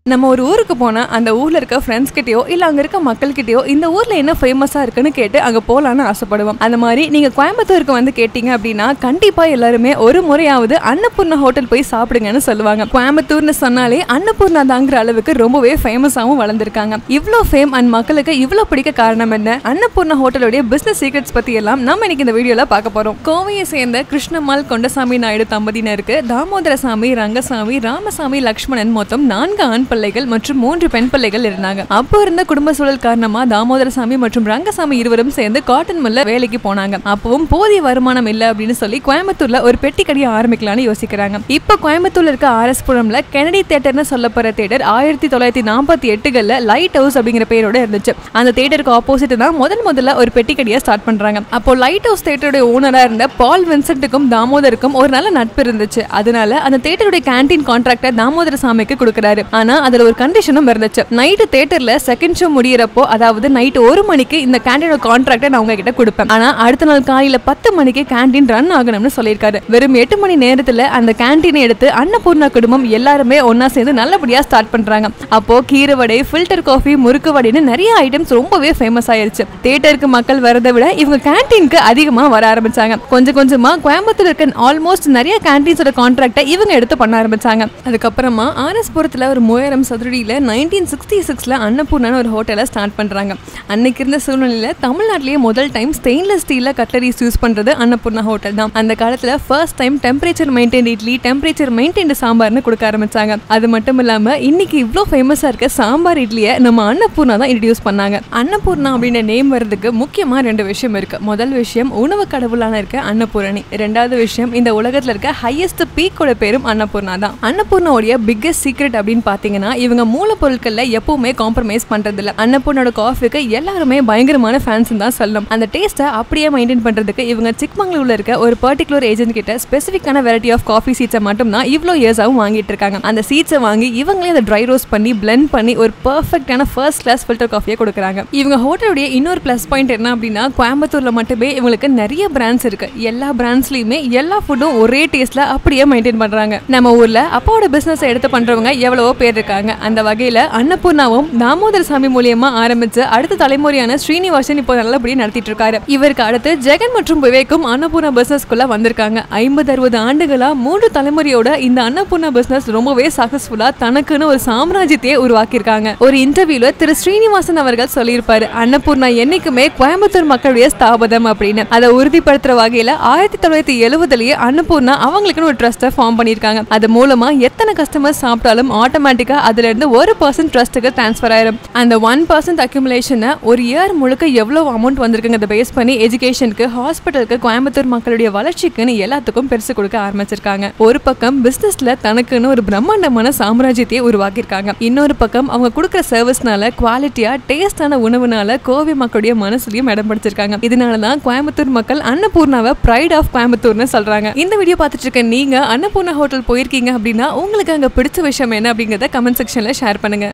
நம்ம ஒரு ஊருக்கு போனா அந்த ஊர்ல இருக்க ஃப்ரெண்ட்ஸ் கிட்டயோ இல்ல அங்க இருக்க மக்கள் கிட்டயோ இந்த ஊர்ல என்ன ஃபேமஸா இருக்குன்னு கேட்டு அங்க போலான்னு ஆசைப்படுவோம் அந்த மாதிரி நீங்க கோயம்புத்தூருக்கு வந்து கேட்டீங்க அப்படின்னா கண்டிப்பா எல்லாருமே ஒரு முறையாவது அன்னபூர்ணா ஹோட்டல் போய் சாப்பிடுங்கன்னு சொல்லுவாங்க கோயம்புத்தூர்னு சொன்னாலே அன்னபூர்ணா தாங்கிற அளவுக்கு ரொம்பவே ஃபேமஸாவும் வளர்ந்துருக்காங்க இவ்வளோ ஃபேம் அண்ட் மக்களுக்கு இவ்வளோ பிடிக்க காரணம் என்ன அன்னபூர்ணா ஹோட்டலுடைய பிசினஸ் சீக்ரெட்ஸ் பத்தி எல்லாம் நம்ம இன்னைக்கு இந்த வீடியோல பார்க்க போறோம் கோவையை சேர்ந்த கிருஷ்ணம்மாள் கொண்டசாமி நாயுடு தம்பதியினருக்கு தாமோதரசாமி ரங்கசாமி ராமசாமி லக்ஷ்மணன் மொத்தம் நான்கு ஆண் பிள்ளைகள் மற்றும் மூன்று பெண் பிள்ளைகள் இருந்தாங்க அப்போ இருந்த குடும்ப சூழல் காரணமா தாமோதரசாமி மற்றும் ரங்கசாமி இருவரும் சேர்ந்து காட்டன் மில்ல வேலைக்கு போனாங்க அப்பவும் போதிய வருமானம் இல்ல அப்படின்னு சொல்லி கோயம்புத்தூர்ல ஒரு பெட்டி கடையை ஆரம்பிக்கலாம்னு யோசிக்கிறாங்க இப்போ கோயம்புத்தூர்ல இருக்க ஆர்எஸ் புரம்ல கெனடி தேட்டர்னு சொல்லப்படுற தேட்டர் ஆயிரத்தி தொள்ளாயிரத்தி நாற்பத்தி எட்டுகள்ல லைட் ஹவுஸ் அப்படிங்கிற பேரோட இருந்துச்சு அந்த தேட்டருக்கு ஆப்போசிட் தான் முதல் முதல்ல ஒரு பெட்டி கடையை ஸ்டார்ட் பண்றாங்க அப்போ லைட் ஹவுஸ் தேட்டருடைய ஓனரா இருந்த பால் வின்சென்ட்டுக்கும் தாமோதருக்கும் ஒரு நல்ல நட்பு இருந்துச்சு அதனால அந்த தேட்டருடைய கேண்டீன் கான்ட்ராக்டை தாமோதர சாமிக்கு கொடுக்குறாரு ஆனா அதுல ஒரு கண்டிஷனும் இருந்துச்சு நைட்டு தேட்டர்ல செகண்ட் ஷோ முடியறப்போ அதாவது நைட்டு ஒரு மணிக்கு இந்த கேண்டீனோட கான்ட்ராக்டை நான் உங்ககிட்ட கொடுப்பேன் ஆனா அடுத்த நாள் காலையில பத்து மணிக்கு கேண்டீன் ரன் ஆகணும்னு சொல்லியிருக்காரு வெறும் எட்டு மணி நேரத்துல அந்த கேண்டீனை எடுத்து அன்னபூர்ணா குடும்பம் எல்லாருமே ஒண்ணா சேர்ந்து நல்லபடியா ஸ்டார்ட் பண்றாங்க அப்போ கீரை வடை ஃபில்டர் காஃபி முறுக்கு வடைன்னு நிறைய ஐட்டம்ஸ் ரொம்பவே ஃபேமஸ் ஆயிருச்சு தேட்டருக்கு மக்கள் வரதை விட இவங்க கேண்டீனுக்கு அதிகமா வர ஆரம்பிச்சாங்க கொஞ்சம் கொஞ்சமா கோயம்புத்தூர் இருக்க ஆல்மோஸ்ட் நிறைய கேண்டீன்ஸோட கான்ட்ராக்டை இவங்க எடுத்து பண்ண ஆரம்பிச்சாங்க அதுக்கப்புறமா ஆர்எஸ் புரத்துல ஒரு மூவாயிரம் சதுரடியில நைன்டீன் சிக்ஸ்டி சிக்ஸ்ல அன்னபூர்ணான்னு ஒரு ஹோட்டலை ஸ்டார்ட் பண்றாங்க அன்னைக்கு இருந்த சூழ்நிலையில தமிழ்நாட்டிலேயே முதல் டைம் ஸ்டெயின்லெஸ் ஸ்டீல்ல கட்லரிஸ் யூஸ் பண்றது அன்னபூர்ணா ஹோட்டல் தான் அந்த காலத்துல first time temperature maintain idli temperature maintain சாம்பார்னு கொடுக்க ஆரம்பிச்சாங்க அது மட்டும் இல்லாம இன்னைக்கு இவ்ளோ ஃபேமஸா இருக்க சாம்பார் இட்லியை நம்ம அன்னபூர்ணா தான் இன்ட்ரடியூஸ் பண்ணாங்க அன்னபூர்ணா அப்படின்ற நேம் வர்றதுக்கு முக்கியமா ரெண்டு விஷயம் இருக்கு முதல் விஷயம் உணவு கடவுளான இருக்க அன்னபூரணி ரெண்டாவது விஷயம் இந்த உலகத்துல இருக்க ஹையஸ்ட் பீக்கோட பேரும் அன்னபூர்ணா தான் அன்னபூர்ணாவுடைய பிக்கஸ்ட் சீக்ரெட் அப்படின்னு பாத்தீங்கன்னா இவங்க மூலப்பொருட்கள்ல எப்பவுமே காம்ப்ரமைஸ் பண்றது இல்ல அன்னபூர்ணோட காஃபிக்கு எல்லாருமே பயங்கரமான ஃபேன்ஸ் தான் சொல்லணும் அந்த டேஸ்ட்டை அப்படியே மெயின்டைன் பண்றதுக்கு இவங்க சிக்மங்களூர்ல இருக்க ஒரு பர்டிகுலர் ஏஜென்ட் கிட்ட ஸ்பெசிஃபிக்கான வெரைட்டி ஆஃப் காஃபி சீட்ஸை மட்டும் தான் இவ்வளோ இயர்ஸாகவும் வாங்கிட்டு இருக்காங்க அந்த சீட்ஸை வாங்கி இவங்களே அதை ட்ரை ரோஸ்ட் பண்ணி பிளெண்ட் பண்ணி ஒரு பர்ஃபெக்டான ஃபர்ஸ்ட் கிளாஸ் ஃபில்டர் காஃபியை கொடுக்குறாங்க இவங்க ஹோட்டலுடைய இன்னொரு ப்ளஸ் பாயிண்ட் என்ன அப்படின்னா கோயம்புத்தூர்ல மட்டுமே இவங்களுக்கு நிறைய பிராண்ட்ஸ் இருக்கு எல்லா பிராண்ட்ஸ்லயுமே எல்லா ஃபுட்டும் ஒரே டேஸ்ட்ல அப்படியே மெயின்டைன் பண்றாங்க நம்ம ஊர்ல அப்பாவோட பிசினஸ் எடுத்து பண்றவங்க எவ்வளவோ பேர் இருக்காங்க அந்த வகையில அன்னபூர்ணாவும் தாமோதர சாமி மூலியமா ஆரம்பிச்சு அடுத்த தலைமுறையான ஸ்ரீனிவாசன் இப்போ நல்லபடியா நடத்திட்டு இருக்காரு இவருக்கு அடுத்து ஜெகன் மற்றும் விவேக்கும் அன்னபூர்ணா பிசினஸ்க்குள்ள வந்திருக்காங்க ஐம்பது அறுபது ஆண்டுகளா மூன்று தலைமுறையோட இந்த அன்னபூர்ணா பிசினஸ் ரொம்பவே சக்சஸ்ஃபுல்லா தனக்குன்னு ஒரு சாம்ராஜ்யத்தையே உருவாக்கியிருக்காங்க ஒரு இன்டர்வியூல திரு ஸ்ரீனிவாசன் அவர்கள் சொல்லியிருப்பாரு அன்னபூர்ணா என்னைக்குமே கோயம்புத்தூர் மக்களுடைய ஸ்தாபதம் அப்படின்னு அதை உறுதிப்படுத்துற வகையில ஆயிரத்தி தொள்ளாயிரத்தி எழுபதுலயே அன்னபூர்ணா அவங்களுக்குன்னு ஒரு ட்ரஸ்ட்டை ஃபார்ம் பண்ணியிருக்காங்க அது மூலமா எத்தனை கஸ்டமர்ஸ் சாப்பிட்டாலும் ஆட்டோமேட்டிக்கா அதுல இருந்து ஒரு பர்சன்ட் ட்ரஸ்ட்டுக்கு ட்ரான்ஸ்ஃபர் ஆயிரும் அந்த ஒன் பர்சன்ட் அக்யூமுலேஷனை ஒரு இயர் முழுக்க எவ்வளவு அமௌண்ட் வந்திருக்குங்கிறத பேஸ் பண்ணி எஜுகேஷனுக்கு ஹாஸ்பிட்டலுக்கு கோயம்புத்தூர் மக்களுடைய வளர்ச்சிக்குன்னு எல்லாத்துக்கும் பெருசு கொடுக்க ஆரம்பிச்சிருக்காங்க ஒரு பக்கம் பிசினஸ்ல தனக்குன்னு ஒரு பிரம்மாண்டமான சாம்ராஜ்யத்தையே உருவாக்கியிருக்காங்க இன்னொரு பக்கம் அவங்க கொடுக்குற சர்வீஸ்னால குவாலிட்டியா டேஸ்டான உணவுனால கோவை மக்களுடைய மனசுலயும் இடம் பிடிச்சிருக்காங்க இதனாலதான் கோயம்புத்தூர் மக்கள் அன்னபூர்ணாவை பிரைட் ஆஃப் கோயம்புத்தூர்னு சொல்றாங்க இந்த வீடியோ பார்த்துட்டு இருக்க நீங்க அன்னபூர்ணா ஹோட்டல் போயிருக்கீங்க அப்படின்னா உங்களுக்கு அங்க பிடிச்ச விஷயம் என்ன அப்படிங்கறத கமெண்ட் செக்ஷன்ல ஷேர் பண்ணுங்க